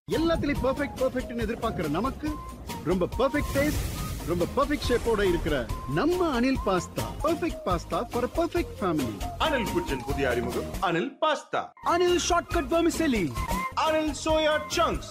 எல்லாத்துலயும் பெர்ஃபெக்ட் பெர்ஃபெக்ட்னு எதிர்பார்க்கிற நமக்கு ரொம்ப பெர்ஃபெக்ட் டேஸ்ட் ரொம்ப பெர்ஃபெக்ட் ஷேப்போட இருக்கிற நம்ம Anil pasta perfect pasta for perfect family Anil kitchen புதிய அறிமுகம் Anil pasta Anil shortcut vermicelli Anil soya chunks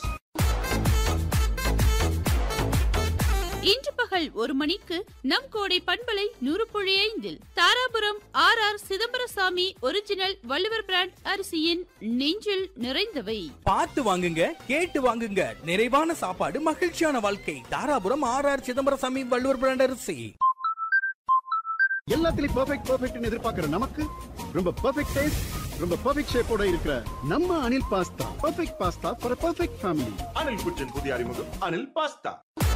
இன்று பகல் ஒரு மணிக்கு நம் கோடை பண்பலை நூறு புள்ளி ஐந்தில் Dharapuram R R Chidambarasamy original Valluvar brand அரிசியின் நெஞ்சில் நிறைந்தவை பார்த்து வாங்குங்க கேட்டு வாங்குங்க நிறைவான சாப்பாடு மகிழ்ச்சியான வாழ்க்கை Dharapuram R R Chidambarasamy Valluvar brand அரிசி எல்லாத்துலயும் பெர்ஃபெக்ட் பெர்ஃபெக்ட்னு எதிர்பார்க்கிற நமக்கு ரொம்ப பெர்ஃபெக்ட் டேஸ்ட் ரொம்ப பெர்ஃபெக்ட் ஷேப்போட இருக்கிற நம்ம Anil pasta perfect pasta for perfect family Anil kitchen புதிய அறிமுகம் அனில் பாஸ்தா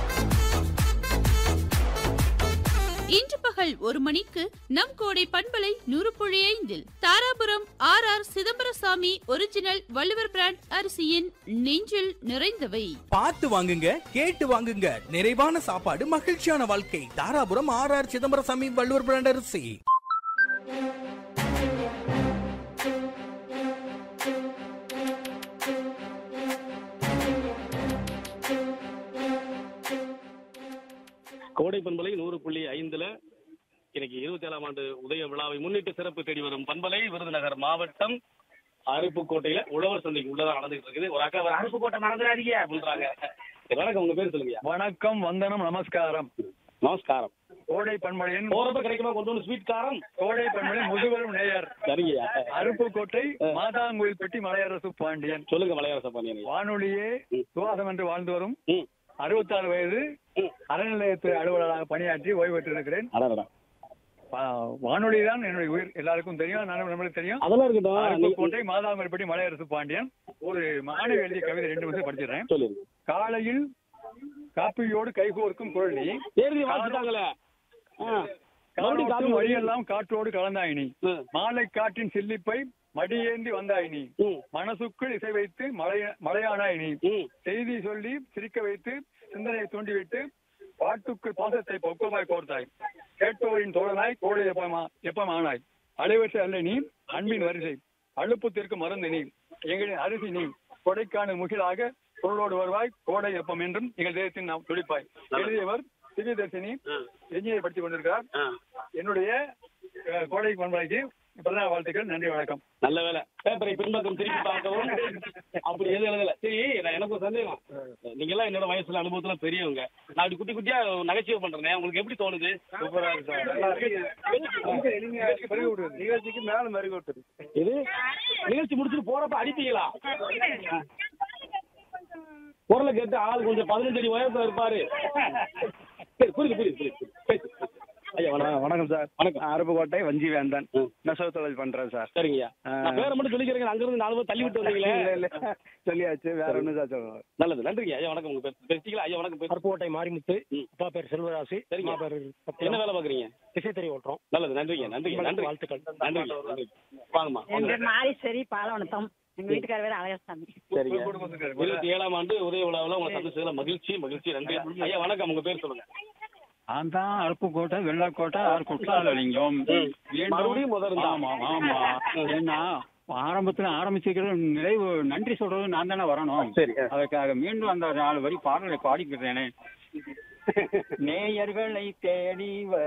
இன்று பகல் ஒரு மணிக்கு நம் கோடை பண்பலை நூறு புள்ளி ஐந்தில் Dharapuram R R Chidambarasamy original Valluvar brand அரிசியின் நெஞ்சில் நிறைந்தவை பார்த்து வாங்குங்க கேட்டு வாங்குங்க நிறைவான சாப்பாடு மகிழ்ச்சியான வாழ்க்கை Dharapuram R R Chidambarasamy Valluvar brand அரிசி கோடை பண்பலை நூறு புள்ளி ஐந்துல இன்னைக்கு இருபத்தி ஏழாம் ஆண்டு உதய விழாவை முன்னிட்டு சிறப்பு தேடி வரும் பண்பலை விருதுநகர் மாவட்டம் அருப்புக்கோட்டையில உழவர் சந்தைக்கு உள்ளதான் நடந்துட்டு இருக்குது ஒரு அக்கா வேற அருப்புக்கோட்டை மறந்துடாதீங்க அப்படின்றாங்க சரி, வணக்கம் உங்க பேர் சொல்லுங்க வணக்கம் வந்தனம் நமஸ்காரம் நமஸ்காரம் கோடை பண்பலையின் போறப்ப கிடைக்குமா கொண்டு வந்து ஸ்வீட் காரம் கோடை பண்பலையின் முதுவரும் நேயர் சரிங்கய்யா அருப்புக்கோட்டை மாதாங்குயில்பட்டி மலையரசு பாண்டியன் சொல்லுங்க மலையாள பண்ணியா வானொலியே சுவாசம் என்று வாழ்ந்து வரும் ம் அறுபத்தாறு வயது ம். அறநிலையத்துறை அலுவலராக பணியாற்றி ஓய்வு பெற்றிருக்கிறேன் அடடா வானொலி தான் என்னுடைய உயிர் எல்லாருக்கும் தெரியும் நானும் நம்மளுக்கு தெரியும் அதெல்லாம் இருக்கட்டும் அருப்புக்கோட்டை மாதாங்குயில்பட்டி மலையரசு பாண்டியன் ஒரு மாணவி எழுதிய கவிதை ரெண்டு வருஷம் படிச்சிடுறேன் சொல்லுங்க காலையில் காப்பியோடு கைகோர்க்கும் குழலி தேர்தல் வாசிட்டாங்களே மறுபடியும் காலோட்டும் காப்பி வழியெல்லாம் காற்றோடு கலந்தாய் நீ ம். மாலை காற்றின் சில்லிப்பை மடியேந்தி வந்தாய் நீ ம். மனசுக்குள் இசை வைத்து மலைய மலையானாய் நீ ம். செய்தி சொல்லி சிரிக்க வைத்து சிந்தனையை தூண்டிவிட்டு பாட்டுக்குள் பாசத்தை பக்குவமாய் கோர்த்தாய் கேட்பவரின் தோழனாய் கோடை எப்பமா எப்பமானாய் அலைவற்ற அல்ல நீ அன்பின் வரிசை அழுப்புத்திற்கு மருந்து நீ எங்களின் அரிசி நீ கொடைக்கான முகிலாக பொருளோடு வருவாய் கோடை எப்பம் என்றும் எங்கள் தேசத்தின் நாம் துடிப்பாய் எழுதியவர் திவ்யதர்சினி எஞ்சியை படித்துக் கொண்டிருக்கிறார் ஆ. என்னுடைய அஹ், கோடை பண்பலைக்கு பிரதம வாழ்த்துக்கள் நன்றி வணக்கம் நல்ல வேலை பேப்பரை பின்பக்கம் திருப்பி பார்க்கவும் அப்படி எதுவும் எழுதல சரி நான் எனக்கு ஒரு சந்தேகம் நீங்க எல்லாம் என்னோட வயசுல அனுபவத்துல பெரியவங்க நான் அப்படி குட்டி குட்டியா நகைச்சுவை பண்றேன் உங்களுக்கு எப்படி தோணுது சூப்பரா இருக்கு நிகழ்ச்சிக்கு மேல மறுக விட்டது இது நிகழ்ச்சி முடிச்சுட்டு போறப்ப அடிப்பீங்களா குரலை கேட்டு ஆள் கொஞ்சம் பதினஞ்சு அடி உயரத்துல இருப்பாரு சரி புரியுது புரியுது புரியுது பேசு. ஐயா வணக்கம் வணக்கம் சார் வணக்கம் அருப்புக்கோட்டை வஞ்சி வேந்தன் ம். நெசவு தொழில் பண்றேன் சார் சரிங்கய்யா ஆ. நான் பேரை மட்டும் சொல்லிக்கிறேங்க அங்க இருந்து நாலு பேர் தள்ளி விட்டு வந்தீங்களே இல்ல, இல்ல. சொல்லியாச்சு வேற ஒண்ணு சார் சொல்லணும் நல்லது நன்றிங்க ஐயா வணக்கம் உங்க பேர் பேசிக்கலாம் ஐயா வணக்கம் பேர் அருப்புக்கோட்டை மாரிமுத்து ம். அப்பா பேர் செல்வராசி சரிங்க. அம்மா பேர் என்ன வேலை பாக்குறீங்க திசைத்தறி ஓட்டுறோம் நல்லது நன்றிங்க நன்றிங்க நன்றி வாழ்த்துக்கள். நன்றிங்க நன்றி வாங்கம்மா என் வாங்க. பேர் மாரீஸ்வரி பாலவனத்தம் எங்க வீட்டுக்கார பேர் அழகசாமி சரிங்க கொடுக்க வந்துருக்காரு. இருபத்தி ஏழாம் ஆண்டு உதய விழாவில் உங்களை சந்திச்சதுல மகிழ்ச்சி மகிழ்ச்சி நன்றி ஐயா வணக்கம் உங்க பேர் சொல்லுங்க நான் தான் அருப்புக்கோட்டை வெள்ளக்கோட்டை ஆர் குற்றாலலிங்கம் மீண்டும் மறுபடியும் முதல் இருந்தா? ஆமா ஆமா ஏன்னா ஆரம்பத்துல ஆரம்பிச்சுக்கிற நிறைவு நன்றி சொல்றது நான் தானே வரணும் சரி. அதுக்காக மீண்டும் அந்த நாலு வரி பாடலை பாடிக்கிறேனே நேயர்களை தேடி வ